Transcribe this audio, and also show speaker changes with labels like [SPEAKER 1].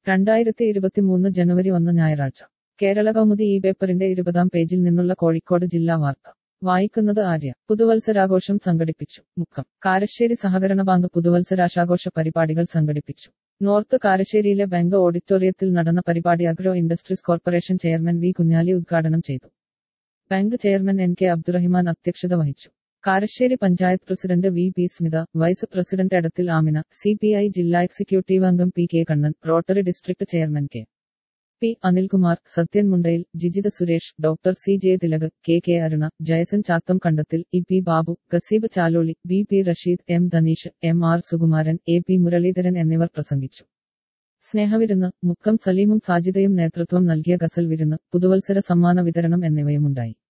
[SPEAKER 1] രണ്ടായിരത്തി ഇരുപത്തിമൂന്ന് ജനുവരി ഒന്ന് ഞായറാഴ്ച കേരള കൗമുദി ഈ പേപ്പറിന്റെ ഇരുപതാം പേജിൽ നിന്നുള്ള കോഴിക്കോട് ജില്ലാ വാർത്ത വായിക്കുന്നത് ആര്യ പുതുവത്സരാഘോഷം സംഘടിപ്പിച്ചു മുക്കം കാരശ്ശേരി സഹകരണ ബാങ്ക് പുതുവത്സരാശാഘോഷ പരിപാടികൾ സംഘടിപ്പിച്ചു നോർത്ത് കാരശ്ശേരിയിലെ ബാങ്ക് ഓഡിറ്റോറിയത്തിൽ നടന്ന പരിപാടി agro industries corporation chairman V Kunhali ഉദ്ഘാടനം ചെയ്തു bank chairman N K Abdurahiman അധ്യക്ഷത വഹിച്ചു Karassery panchayat president V P Smitha vice president Edathil Amina C P I ജില്ലാ എക്സിക്യൂട്ടീവ് അംഗം P K Kannan rotary district chairman K P Anilkumar Sathyan Mundayil Jijitha Suresh doctor C J Thilak K K Aruna Jayasan Chatham Kandathil E P Babu Gazeeb Chaloli B P Rasheed M Dhaneesh M R Sukumaran A P Muraleedharan എന്നിവർ പ്രസംഗിച്ചു സ്നേഹവിരുന്ന് മുക്കം സലീമും സാജിദയും നേതൃത്വം നൽകിയ ഗസൽ വിരുന്ന് പുതുവത്സര സമ്മാന വിതരണം എന്നിവയുമുണ്ടായി